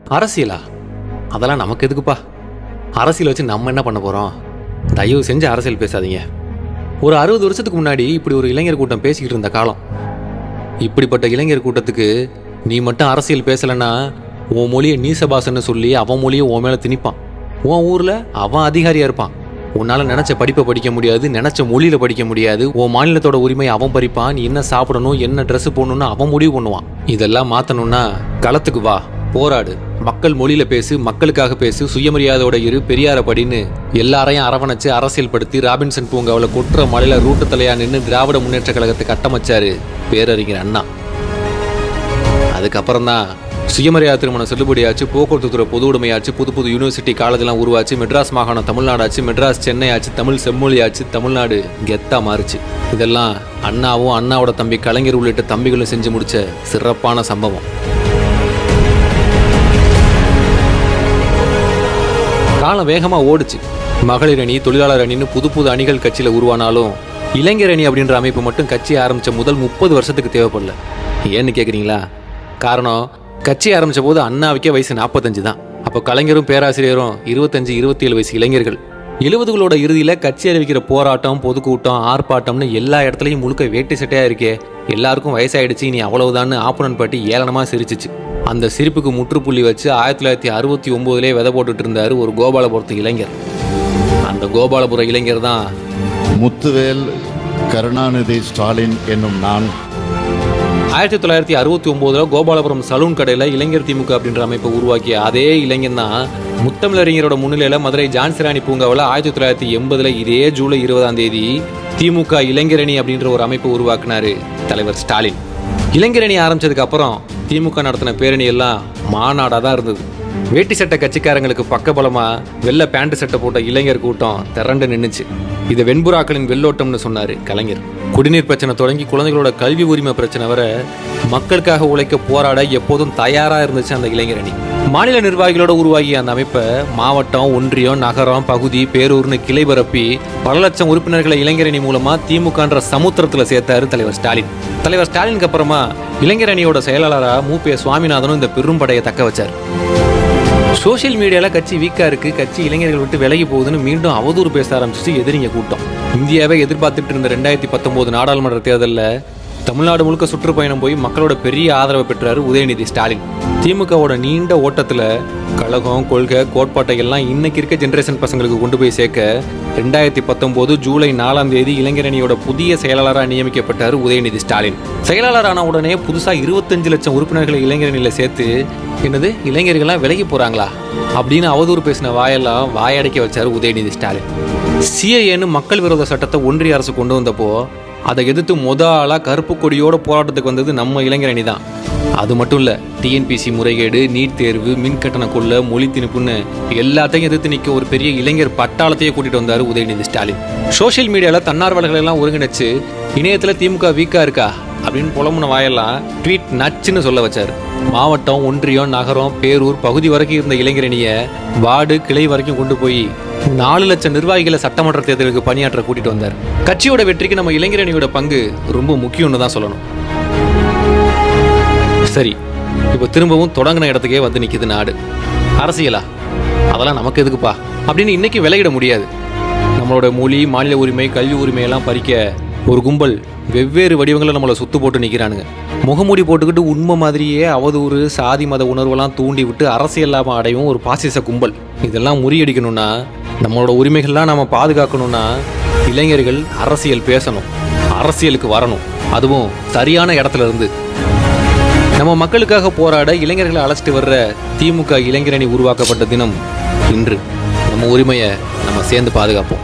அரசியலா அதெல்லாம் நமக்கு எதுக்குப்பா அரசியல் வச்சு நம்ம என்ன பண்ண போகிறோம் தயவு செஞ்சு அரசியல் பேசாதீங்க ஒரு அறுபது வருஷத்துக்கு முன்னாடி இப்படி ஒரு இளைஞர் கூட்டம் பேசிக்கிட்டு இருந்த காலம் இப்படிப்பட்ட இளைஞர் கூட்டத்துக்கு நீ மட்டும் அரசியல் பேசலைன்னா உன் மொழியை நீசபாசன்னு சொல்லி அவன் மொழியை உன் மேலே திணிப்பான் உன் ஊரில் அவன் அதிகாரியாக இருப்பான் உன்னால் நினச்ச படிப்பை படிக்க முடியாது நினச்ச மொழியில் படிக்க முடியாது உன் மாநிலத்தோட உரிமை அவன் பறிப்பான் நீ என்ன சாப்பிடணும் என்ன ட்ரெஸ் போடணும்னு அவன் முடிவு பண்ணுவான் இதெல்லாம் மாற்றணும்னா களத்துக்கு வா போராடு மக்கள் மொழியில பேசு மக்களுக்காக பேசு சுயமரியாதையோட இரு பெரியார படின்னு எல்லாரையும் அரவணைச்சு அரசியல் படுத்தி ராபின்சன் பூங்காவில் கொட்டுற மலையில ரூட்டு தலையா நின்று திராவிட முன்னேற்ற கழகத்தை கட்டமைச்சாரு பேரறிஞர் அண்ணா அதுக்கப்புறம் தான் சுயமரியாதை திருமணம் செல்லுபடியாச்சு போக்குவரத்து துறை பொது உடைமையாச்சு புது புது யூனிவர்சிட்டி காலேஜெல்லாம் உருவாச்சு மெட்ராஸ் மாகாணம் தமிழ்நாடாச்சு மெட்ராஸ் சென்னை ஆச்சு தமிழ் செம்மொழியாச்சு தமிழ்நாடு கெத்தா மாறுச்சு இதெல்லாம் அண்ணாவும் அண்ணாவோட தம்பி கலைஞர் உள்ளிட்ட தம்பிகளும் செஞ்சு முடிச்ச சிறப்பான சம்பவம் காலம் வேகமா ஓடுச்சு மகளிர் அணி தொழிலாளர் அணின்னு புது புது அணிகள் கட்சியில உருவானாலும் இளைஞர் அணி அப்படின்ற அமைப்பு மட்டும் கட்சி ஆரம்பிச்ச முதல் முப்பது வருஷத்துக்கு தேவைப்படல ஏன்னு கேக்குறீங்களா காரணம் கட்சி ஆரம்பிச்ச போது அண்ணாவுக்கே வயசு நாற்பத்தஞ்சு தான் அப்போ கலைஞரும் பேராசிரியரும் இருபத்தஞ்சு இருபத்தி ஏழு வயசு இளைஞர்கள் எழுபதுகளோட இறுதியில கட்சி அறிவிக்கிற போராட்டம் பொதுக்கூட்டம் ஆர்ப்பாட்டம்னு எல்லா இடத்துலையும் முழுக்க வேட்டி சட்டையா இருக்கே எல்லாருக்கும் வயசாயிடுச்சு நீ அவ்வளவுதான்னு ஆப்பனன் பாட்டி ஏளனமா சிரிச்சிச்சு அந்த சிரிப்புக்கு முற்றுப்புள்ளி வச்சு ஆயிரத்தி தொள்ளாயிரத்தி அறுபத்தி ஒன்பதுலேயே விதை போட்டுட்டு இருந்தாரு ஒரு கோபாலபுரத்து இளைஞர் அந்த கோபாலபுர இளைஞர் தான் முத்துவேல் கருணாநிதி ஸ்டாலின் என்னும் நான் ஆயிரத்தி தொள்ளாயிரத்தி அறுபத்தி ஒம்போதுல கோபாலபுரம் சலூன் கடையில் இளைஞர் திமுக அப்படின்ற அமைப்பை உருவாக்கிய அதே இளைஞன் தான் முத்தமிழறிஞரோட முன்னிலையில் மதுரை ஜான்சிராணி பூங்காவில் ஆயிரத்தி தொள்ளாயிரத்தி எண்பதுல இதே ஜூலை இருபதாம் தேதி திமுக இளைஞரணி அப்படின்ற ஒரு அமைப்பை உருவாக்குனாரு தலைவர் ஸ்டாலின் இளைஞரணி ஆரம்பிச்சதுக்கு அப்புறம் திமுக நடத்தின பேரணி எல்லாம் மாநாடாக தான் இருந்தது வேட்டி சட்டை கட்சிக்காரங்களுக்கு பக்கபலமா வெள்ளை பேண்ட் சட்டை போட்ட இளைஞர் கூட்டம் திரண்டு நின்னுச்சு இது வெண்புறாக்களின் வெள்ளோட்டம்னு சொன்னாரு கலைஞர் குடிநீர் பிரச்சனை தொடங்கி குழந்தைகளோட கல்வி உரிமை பிரச்சனை வர மக்களுக்காக உழைக்க போராட எப்போதும் தயாரா இருந்துச்சு அந்த இளைஞரணி மாநில நிர்வாகிகளோட உருவாகிய அந்த அமைப்பை மாவட்டம் ஒன்றியம் நகரம் பகுதி பேரூர்னு கிளை பரப்பி பல லட்சம் உறுப்பினர்களை இளைஞரணி மூலமா திமுகன்ற சமுத்திரத்துல சேர்த்தாரு தலைவர் ஸ்டாலின் தலைவர் ஸ்டாலினுக்கு அப்புறமா இளைஞரணியோட செயலாளரா மு பி சுவாமிநாதனும் இந்த பெரும் படையை தக்க வச்சார் சோஷியல் மீடியால கட்சி வீக்கா இருக்கு கட்சி இளைஞர்கள் விட்டு விலகி போகுதுன்னு மீண்டும் அவதூறு பேச ஆரம்பிச்சிச்சு எதிரிங்க கூட்டம் இந்தியாவை எதிர்பார்த்துட்டு இருந்த ரெண்டாயிரத்தி பத்தொன்பது நாடாளுமன்ற தேர்தலில் தமிழ்நாடு முழுக்க சுற்றுப்பயணம் போய் மக்களோட பெரிய ஆதரவை பெற்றாரு உதயநிதி ஸ்டாலின் திமுகவோட நீண்ட ஓட்டத்துல கழகம் கொள்கை கோட்பாட்டை எல்லாம் இன்னைக்கு இருக்க ஜெனரேஷன் பசங்களுக்கு கொண்டு போய் சேர்க்க ரெண்டாயிரத்தி பத்தொன்பது ஜூலை நாலாம் தேதி இளைஞரணியோட புதிய செயலாளராக நியமிக்கப்பட்டார் உதயநிதி ஸ்டாலின் செயலாளர் ஆன உடனே புதுசா இருபத்தஞ்சு லட்சம் உறுப்பினர்களை இளைஞரணியில சேர்த்து என்னது இளைஞர்கள்லாம் விலகி போறாங்களா அப்படின்னு அவதூறு பேசின வாயெல்லாம் வாயடைக்க வச்சார் உதயநிதி ஸ்டாலின் சிஏஏன்னு மக்கள் விரோத சட்டத்தை ஒன்றிய அரசு கொண்டு வந்தப்போ அதை எதிர்த்து முத ஆளா கருப்பு கொடியோட போராட்டத்துக்கு வந்தது நம்ம இளைஞரணி தான் அது மட்டும் இல்ல டிஎன்பிசி முறைகேடு நீட் தேர்வு மின் கட்டண கொள்ள மொழி திணிப்புன்னு எல்லாத்தையும் எதிர்த்து நிக்க ஒரு பெரிய இளைஞர் பட்டாளத்தையே கூட்டிட்டு வந்தாரு உதயநிதி ஸ்டாலின் சோஷியல் மீடியால தன்னார்வலர்கள் எல்லாம் ஒருங்கிணைச்சு இணையத்துல திமுக வீக்கா இருக்கா அப்படின்னு புலம்புன வாயெல்லாம் ட்வீட் நச்சுன்னு சொல்ல வச்சாரு மாவட்டம் ஒன்றியம் நகரம் பேரூர் பகுதி வரைக்கும் இருந்த இளைஞரணிய வார்டு கிளை வரைக்கும் கொண்டு போய் நாலு லட்சம் நிர்வாகிகளை சட்டமன்ற தேர்தலுக்கு பணியாற்ற கூட்டிட்டு வந்தார் கட்சியோட வெற்றிக்கு நம்ம இளைஞரணியோட பங்கு ரொம்ப முக்கியம்னு தான் சொல்லணும் சரி இப்போ திரும்பவும் தொடங்கின இடத்துக்கே வந்து நிக்குது நாடு அரசியலா அதெல்லாம் நமக்கு எதுக்குப்பா அப்படின்னு இன்னைக்கு விலகிட முடியாது நம்மளோட மொழி மாநில உரிமை கல்வி உரிமையெல்லாம் பறிக்க ஒரு கும்பல் வெவ்வேறு வடிவங்களில் நம்மளை சுத்து போட்டு நிற்கிறானுங்க முகமூடி போட்டுக்கிட்டு உண்மை மாதிரியே அவதூறு சாதி மத உணர்வெல்லாம் தூண்டி விட்டு அரசியல் லாபம் அடையும் ஒரு பாசிச கும்பல் இதெல்லாம் முறியடிக்கணும்னா நம்மளோட உரிமைகள்லாம் நம்ம பாதுகாக்கணும்னா இளைஞர்கள் அரசியல் பேசணும் அரசியலுக்கு வரணும் அதுவும் சரியான இடத்துல இருந்து நம்ம மக்களுக்காக போராட இளைஞர்களை அழைச்சிட்டு வர்ற திமுக இளைஞரணி உருவாக்கப்பட்ட தினம் இன்று நம்ம உரிமையை நம்ம சேர்ந்து பாதுகாப்போம்